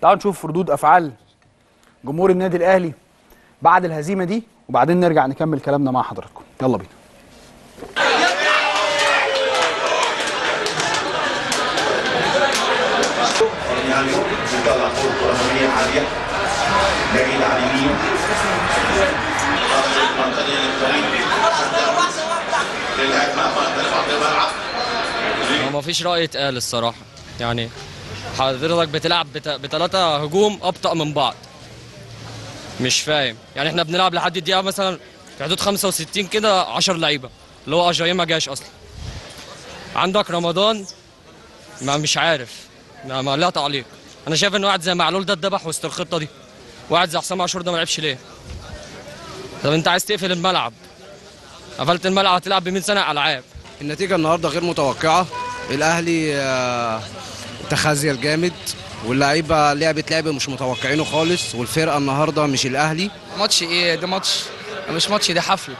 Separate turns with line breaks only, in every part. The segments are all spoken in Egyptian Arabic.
تعالوا نشوف ردود افعال جمهور النادي الاهلي بعد الهزيمه دي وبعدين نرجع نكمل كلامنا مع حضراتكم يلا بينا
يعني بيطلع فوق كرة أمامية عالية بعيد على اليمين منطقة الطريق للهجمة منطقة بعد الملعب
هو ما فيش رأي اتقال الصراحة يعني حضرتك بتلعب بت- بتلاتة هجوم أبطأ من بعض مش فاهم يعني احنا بنلعب لحد الدقيقة مثلا في حدود 65 كده 10 لعيبة اللي هو أجاي ما جاش أصلا عندك رمضان ما مش عارف ما, ما لا تعليق أنا شايف إن واحد زي معلول ده اتذبح وسط الخطة دي واحد زي حسام عاشور ده ما لعبش ليه طب أنت عايز تقفل الملعب قفلت الملعب هتلعب ب 100 سنة ألعاب
النتيجة النهاردة غير متوقعة الأهلي آه، تخاذل جامد واللعيبة لعبت لعبة مش متوقعينه خالص والفرقة النهاردة مش الأهلي
ماتش ايه ده ماتش ده مش ماتش ده حفله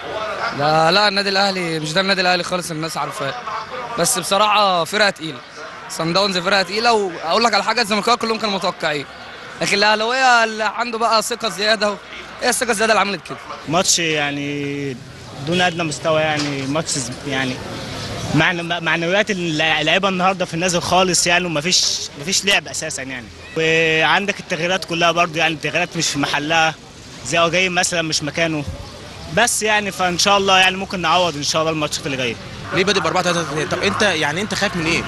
لا لا النادي الاهلي مش ده النادي الاهلي خالص الناس عارفاه بس بصراحه فرقه تقيله صن داونز فرقه تقيله واقول لك على حاجه الزمالكاويه كلهم كانوا متوقعين لكن الاهلاويه اللي عنده بقى ثقه زياده هي الثقه الزياده اللي عملت كده
ماتش يعني دون ادنى مستوى يعني ماتش ز- يعني معنى معنويات اللعيبه النهارده في النازل خالص يعني ومفيش مفيش لعب اساسا يعني وعندك التغييرات كلها برضو يعني التغييرات مش في محلها زي جاي مثلا مش مكانه بس يعني فان شاء الله يعني ممكن نعوض ان شاء الله الماتشات اللي جايه
ليه بادئ ب 4 3 2 طب انت يعني انت خايف من ايه؟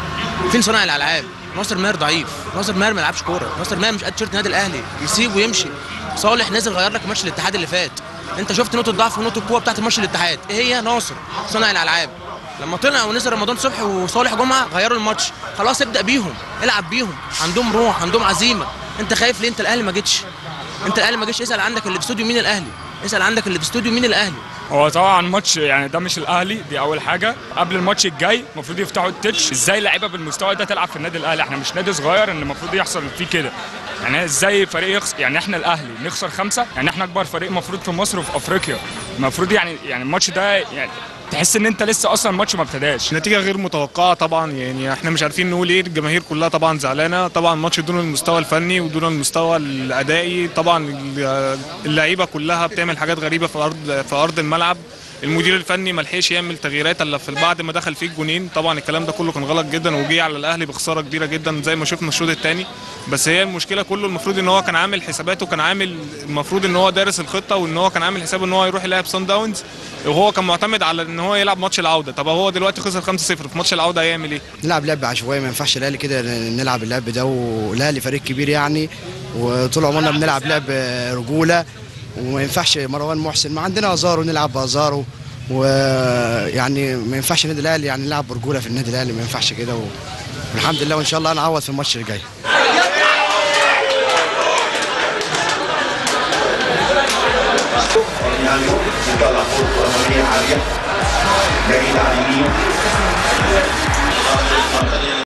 فين صانع الالعاب؟ ناصر ماهر ضعيف، ناصر ماهر ما يلعبش كوره، ناصر ماهر مش قد تيشيرت النادي الاهلي، يسيب ويمشي. صالح نازل غير لك ماتش الاتحاد اللي فات. انت شفت نقطه ضعف ونقطه القوه بتاعت ماتش الاتحاد، ايه هي؟ ناصر صانع الالعاب. لما طلع ونزل رمضان صبحي وصالح جمعه غيروا الماتش، خلاص ابدا بيهم، العب بيهم، عندهم روح، عندهم عزيمه. انت خايف ليه؟ انت الاهلي ما جيتش. انت الاهلي ما جيتش اسال عندك اللي في استوديو مين الاهلي؟ اسال عندك اللي في استوديو مين الاهلي؟
هو طبعا ماتش يعني ده مش الاهلي دي اول حاجه قبل الماتش الجاي المفروض يفتحوا التتش ازاي لعيبه بالمستوى ده تلعب في النادي الاهلي احنا مش نادي صغير ان المفروض يحصل فيه كده يعني ازاي فريق يخسر يعني احنا الاهلي نخسر خمسه يعني احنا اكبر فريق مفروض في مصر وفي افريقيا المفروض يعني يعني الماتش ده يعني تحس ان انت لسه اصلا الماتش ما ابتداش
نتيجة غير متوقعة طبعا يعني احنا مش عارفين نقول ايه الجماهير كلها طبعا زعلانة طبعا ماتش دون المستوى الفني ودون المستوى الأدائي طبعا اللعيبة كلها بتعمل حاجات غريبة في أرض في أرض الملعب المدير الفني ما لحقش يعمل تغييرات الا في بعد ما دخل فيه الجونين طبعا الكلام ده كله كان غلط جدا وجي على الاهلي بخساره كبيره جدا زي ما شفنا الشوط الثاني بس هي المشكله كله المفروض ان هو كان عامل حساباته كان عامل المفروض ان هو دارس الخطه وان هو كان عامل حسابه ان هو يروح يلعب سان داونز وهو كان معتمد على ان هو يلعب ماتش العوده طب هو دلوقتي خسر 5-0 في ماتش العوده هيعمل ايه
نلعب لعب عشوائي ما ينفعش الاهلي كده نلعب اللعب ده والاهلي فريق كبير يعني وطول عمرنا بنلعب لعب رجوله وما ينفعش مروان محسن ما عندنا ازارو نلعب بازارو ويعني ما ينفعش النادي الاهلي يعني نلعب برجوله في النادي الاهلي ما ينفعش كده والحمد لله وان شاء الله هنعوض في الماتش اللي جاي
يعني بيطلع فوق كرة أمامية عالية بعيد على اليمين